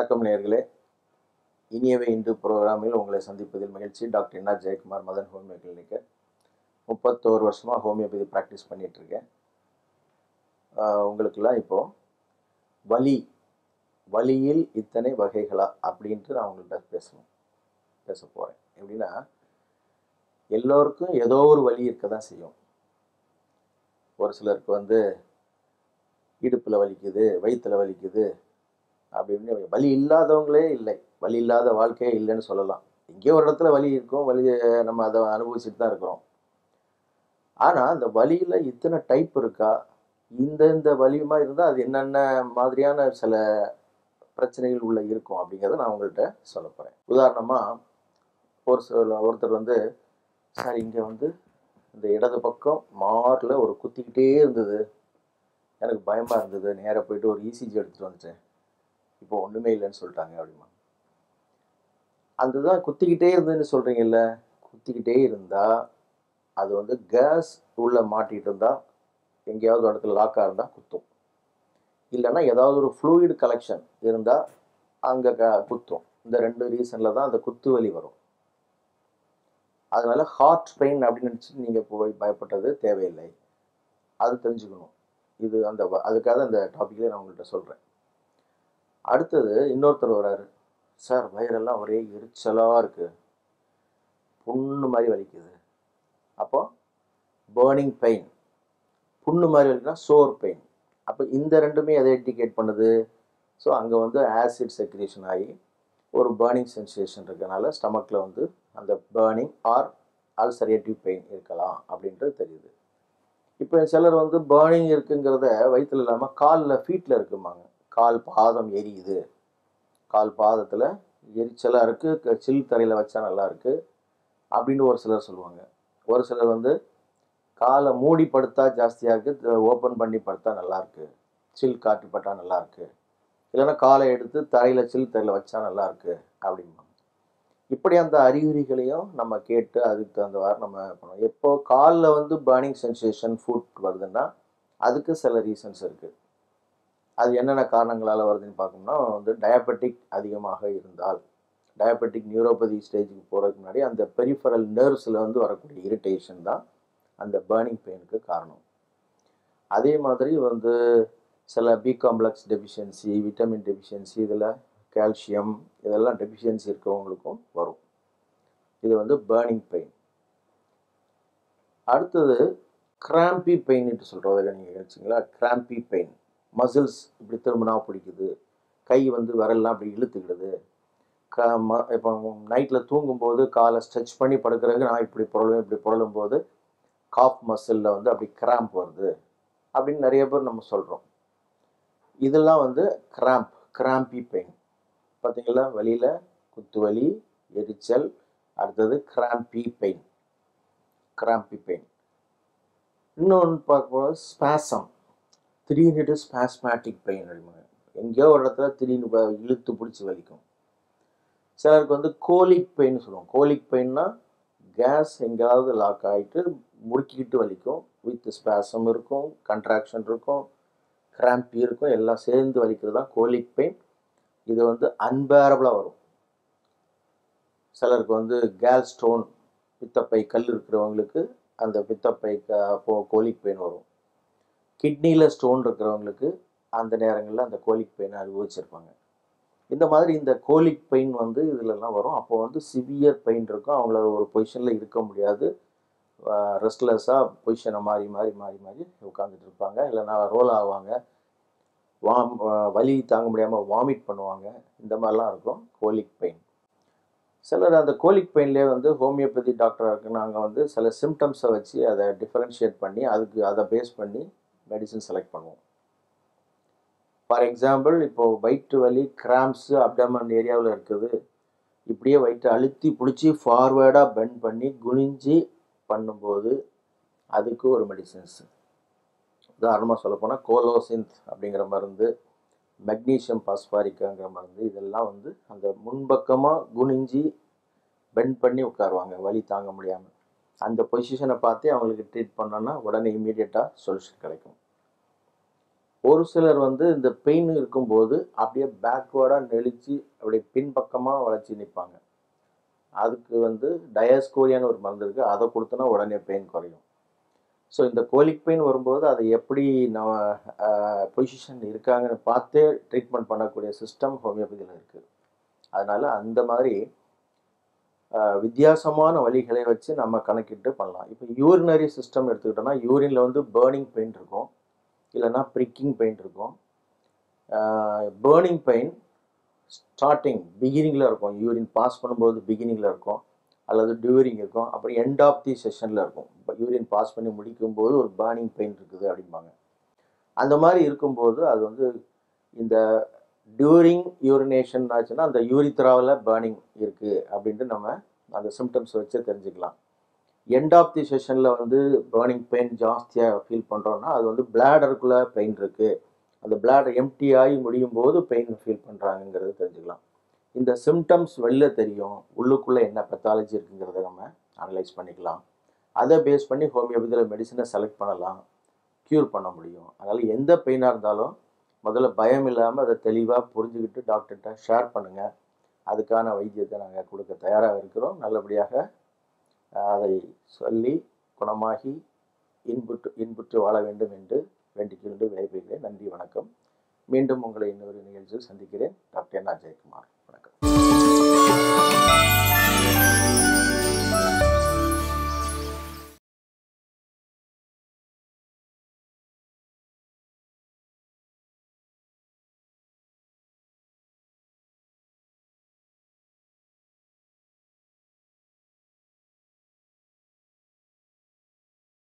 வணக்கம் நேயர்களே இனியவை இன்று ப்ரோக்ராமில் உங்களை சந்திப்பதில் மகிழ்ச்சி doctor N R Jayakumar Madhan homeo clinic முப்பத்தோரு வருஷமாக ஹோமியோபதி ப்ராக்டிஸ் பண்ணிகிட்ருக்கேன் உங்களுக்கெல்லாம் இப்போது வலி வலியில் இத்தனை வகைகளா அப்படின்ட்டு நான் உங்கள்கிட்ட பேசணும் பேச போகிறேன் எப்படின்னா எல்லோருக்கும் ஏதோ ஒரு வலி இருக்க தான் செய்யும் ஒரு சிலருக்கு வந்து இடுப்பில் வலிக்குது வயிற்றில் வலிக்குது அப்படின்னு வலி இல்லாதவங்களே இல்லை வலி இல்லாத வாழ்க்கையே இல்லைன்னு சொல்லலாம் எங்கேயோ ஒரு இடத்துல வலி இருக்கும் வலி நம்ம அதை அனுபவிச்சுட்டு தான் இருக்கிறோம் ஆனால் அந்த வலியில் இத்தனை டைப் இருக்கா இந்த இந்த வலியுமா இருந்தால் அது என்னென்ன மாதிரியான சில பிரச்சனைகள் உள்ள இருக்கும் அப்படிங்கிறத நான் உங்கள்கிட்ட சொல்ல போகிறேன் உதாரணமாக ஒரு சில ஒருத்தர் வந்து சார் இங்கே வந்து இந்த இடது பக்கம் மாரில் ஒரு குத்திக்கிட்டே இருந்தது எனக்கு பயமாக இருந்தது நேராக போயிட்டு ஒரு இசிஜி எடுத்துகிட்டு வந்துட்டேன் இப்போ ஒன்றுமே இல்லைன்னு சொல்லிட்டாங்க அப்படிமா அந்த தான் குத்திக்கிட்டே இருந்ததுன்னு சொல்கிறீங்கல்ல குத்திக்கிட்டே இருந்தால் அது வந்து கேஸ் உள்ளே மாட்டிகிட்டு இருந்தால் எங்கேயாவது ஒரு இடத்துல லாக்காக இருந்தால் குத்தும் இல்லைன்னா ஏதாவது ஒரு ஃப்ளூயிட் கலெக்ஷன் இருந்தால் அங்கே க குத்தும் இந்த ரெண்டு ரீசனில் தான் அந்த குத்து வலி வரும் அதனால ஹார்ட் பெயின் அப்படின்னு நினச்சி நீங்கள் போய் பயப்பட்டது தேவையில்லை அது தெரிஞ்சுக்கணும் இது அந்த வ- அதுக்காக அந்த டாப்பிக்கில் நான் உங்கள்கிட்ட சொல்கிறேன் அடுத்தது இன்னொருத்தர் வராரு சார் வயிறெல்லாம் ஒரே எரிச்சலாக இருக்குது புண்ணு மாதிரி வலிக்குது அப்போ பேர்னிங் பெயின் புண்ணு மாதிரி வலிக்குன்னா சோர் பெயின் அப்போ இந்த ரெண்டுமே எதை இண்டிகேட் பண்ணுது ஸோ அங்கே வந்து ஆசிட் செக்ரேஷன் ஆகி ஒரு பேர்னிங் சென்சேஷன் இருக்கனால ஸ்டமக்கில் வந்து அந்த பேர்னிங் ஆர் அல்சரேட்டிவ் பெயின் இருக்கலாம் அப்படின்றது தெரியுது இப்போ சிலர் வந்து பேர்னிங் இருக்குங்கிறத வயிற்றுல இல்லாமல் காலில் ஃபீட்டில் இருக்குமாங்க கால் பாதம் எரியுது கால் பாதத்தில் எரிச்சலாக இருக்குது சில் தரையில் வச்சா நல்லா இருக்கு அப்படின்னு ஒரு சிலர் சொல்லுவாங்க ஒரு சிலர் வந்து காலை மூடி படுத்தா ஜாஸ்தியாக இருக்குது ஓப்பன் பண்ணி படுத்தா நல்லா இருக்கு சில் காற்று பட்டா நல்லா இருக்கு இல்லைன்னா காலை எடுத்து தரையில் சில் தரையில் வச்சா நல்லா இருக்கு அப்படிம்பாங்க இப்படி அந்த அறிகுறிகளையும் நம்ம கேட்டு அதுக்கு தகுந்தவாறு நம்ம பண்ணணும் எப்போ காலில் வந்து பேர்னிங் சென்சேஷன் ஃபுட் வருதுன்னா அதுக்கு சில ரீசன்ஸ் இருக்குது அது என்னென்ன காரணங்களால் வருதுன்னு பார்க்கணும்னா வந்து டயபெட்டிக் அதிகமாக இருந்தால் டயபெட்டிக் நியூரோபதி ஸ்டேஜுக்கு போகிறதுக்கு முன்னாடி அந்த பெரிஃபரல் நர்வ்ஸில் வந்து வரக்கூடிய இரிட்டேஷன் தான் அந்த பேர்னிங் பெயினுக்கு காரணம் அதே மாதிரி வந்து சில B complex deficiency vitamin deficiency இதில் கால்சியம் இதெல்லாம் டெஃபிஷியன்சி இருக்கவங்களுக்கும் வரும் இது வந்து பேர்னிங் பெயின் அடுத்தது கிராம்பி பெயின்ட்டு சொல்கிறத நீங்கள் வச்சிங்களா கிராம்பி பெயின் மசில்ஸ் இப்படி திரும்பினா பிடிக்குது கை வந்து விரல்லாம் அப்படி இழுத்துக்கிடுது க ம இப்போ நைட்டில் தூங்கும்போது காலை ஸ்ட்ரெச் பண்ணி படுக்கிறதுக்கு நான் இப்படி புரளும் இப்படி புரளும் போது காப் மசிலில் வந்து அப்படி கிராம்ப் வருது அப்படின்னு நிறைய பேர் நம்ம சொல்கிறோம் இதெல்லாம் வந்து கிராம்ப் கிராம்பி பெயின் பார்த்தீங்களா வலியில் குத்து வலி எரிச்சல் அடுத்தது கிராம்பி பெயின் கிராம்பி பெயின் இன்னொன்று பார்க்கும்போது ஸ்பாசம் திடீர்னுட்டு ஸ்பாஸ்மேட்டிக் பெயின் அப்படிம்பாங்க எங்கேயோ ஒரு இடத்துல திடீர்னு வ- இழுத்து பிடிச்சி வலிக்கும் சிலருக்கு வந்து கோலிக் பெயின் சொல்லுவோம் கோலிக் பெயின்னா கேஸ் எங்கேயாவது லாக் ஆகிட்டு முறுக்கிக்கிட்டு வலிக்கும் வித் ஸ்பாசம் இருக்கும் கன்ட்ராக்ஷன் இருக்கும் கிராம்பி இருக்கும் எல்லாம் சேர்ந்து வலிக்கிறது தான் கோலிக் பெயின் இது வந்து அன்பேரபிளாக வரும் சிலருக்கு வந்து கேல் ஸ்டோன் பித்தப்பை கல் இருக்கிறவங்களுக்கு அந்த பித்தப்பை கோலிக் பெயின் வரும் கிட்னியில் ஸ்டோன் இருக்கிறவங்களுக்கு அந்த நேரங்களில் அந்த கோலிக் பெயினை அனுபவிச்சிருப்பாங்க இந்த மாதிரி இந்த கோலிக் பெயின் வந்து இதுலலாம் வரும் அப்போ வந்து சிவியர் பெயின் இருக்கும் அவங்கள ஒரு பொசிஷனில் இருக்க முடியாது ரெஸ்ட்லெஸ்ஸாக பொசிஷனை மாறி மாறி மாறி மாறி உட்காந்துட்டு இருப்பாங்க இல்லைன்னா ரோல் ஆவாங்க வாம் அஹ் வலி தாங்க முடியாமல் வாமிட் பண்ணுவாங்க இந்த மாதிரிலாம் இருக்கும் கோலிக் பெயின் சிலர் அந்த கோலிக் பெயின்லேயே வந்து ஹோமியோபதி டாக்டராக இருக்கு நாங்கள் வந்து சில சிம்டம்ஸை வச்சு அதை டிஃபரன்ஷியேட் பண்ணி அதுக்கு அதை பேஸ் பண்ணி மெடிசன் செலக்ட் பண்ணுவோம் ஃபார் எக்ஸாம்பிள் இப்போது வயிற்று வலி கிராம்ஸு அப்டமன் ஏரியாவில் இருக்குது இப்படியே வயிற்றை அழுத்தி பிடிச்சி ஃபார்வேர்டாக பெண்ட் பண்ணி குனிஞ்சு பண்ணும்போது அதுக்கு ஒரு மெடிசன்ஸ் உதாரணமாக சொல்லப்போனால் கோலோசிந்த் அப்படிங்கிற மருந்து மெக்னீசியம் பாஸ்பாரிக்காங்கிற மருந்து இதெல்லாம் வந்து அந்த முன்பக்கமாக குனிஞ்சி பெண்ட் பண்ணி உட்காருவாங்க வலி தாங்க முடியாமல் அந்த பொசிஷனை பார்த்தே அவங்களுக்கு ட்ரீட் பண்ணோன்னா உடனே இமீடியட்டாக சொல்யூஷன் கிடைக்கும் ஒரு சிலர் வந்து இந்த பெயின் இருக்கும்போது அப்படியே பேக்வேர்டாக நெளிச்சு அப்படியே பின்பக்கமாக வளைச்சி நிற்பாங்க அதுக்கு வந்து டயஸ்கோரியான்னு ஒரு மருந்து இருக்குது அதை கொடுத்தோன்னா உடனே பெயின் குறையும் ஸோ இந்த கோலிக் பெயின் வரும்போது அதை எப்படி நம்ம பொசிஷன் இருக்காங்கன்னு பார்த்தே ட்ரீட்மெண்ட் பண்ணக்கூடிய சிஸ்டம் ஹோமியோபதியில் இருக்குது அதனால் அந்த மாதிரி ஆஹ், வித்தியாசமான வழிகளை வச்சு நம்ம கணக்கிட்டு பண்ணலாம் இப்போ யூரினரி சிஸ்டம் எடுத்துக்கிட்டோம்னா யூரினில் வந்து பேர்னிங் பெயின் இருக்கும் இல்லைன்னா ப்ரிக்கிங் பெயின் இருக்கும் பேர்னிங் பெயின் ஸ்டார்டிங் பிகினிங்கில் இருக்கும் யூரின் பாஸ் பண்ணும்போது பிகினிங்கில் இருக்கும் அல்லது டியூரிங் இருக்கும் அப்புறம் எண்ட் ஆஃப் தி செஷனில் இருக்கும் இப்போ யூரின் பாஸ் பண்ணி முடிக்கும்போது ஒரு பேர்னிங் பெயின் இருக்குது அப்படிம்பாங்க அந்த மாதிரி இருக்கும்போது அது வந்து இந்த டியூரிங் யூரினேஷன் ஆச்சுன்னா அந்த யூரித்ராவில் பேர்னிங் இருக்குது அப்படின்ட்டு நம்ம அந்த சிம்டம்ஸ் வச்சு தெரிஞ்சுக்கலாம் எண்ட் ஆஃப் தி செஷனில் வந்து பேர்னிங் பெயின் ஜாஸ்தியாக ஃபீல் பண்ணுறோன்னா அது வந்து பிளாடருக்குள்ளே பெயின் இருக்குது அந்த பிளாடர் எம்டி ஆகி முடியும் போது பெயின் ஃபீல் பண்ணுறாங்கங்கிறது தெரிஞ்சுக்கலாம் இந்த சிம்டம்ஸ் வெளில தெரியும் உள்ளுக்குள்ளே என்ன பெத்தாலஜி இருக்குங்கிறத நம்ம அனலைஸ் பண்ணிக்கலாம் அதை பேஸ் பண்ணி ஹோமியோபதியில் மெடிசனை செலக்ட் பண்ணலாம் க்யூர் பண்ண முடியும் அதனால் எந்த பெயினாக இருந்தாலும் முதல்ல பயம் இல்லாமல் அதை தெளிவாக புரிஞ்சுக்கிட்டு டாக்டர்கிட்ட ஷேர் பண்ணுங்கள் அதுக்கான வைத்தியத்தை நாங்கள் கொடுக்க தயாராக இருக்கிறோம் நல்லபடியாக அஹ், அதை சொல்லி குணமாகி இன்புற்று இன்புற்று வாழ வேண்டும் என்று வேண்டிக் கொண்டு விடைபெறுகிறேன் நன்றி வணக்கம் மீண்டும் உங்களை இன்னொரு நிகழ்ச்சியில் சந்திக்கிறேன் டாக்டர் என் அஜயகுமார் வணக்கம்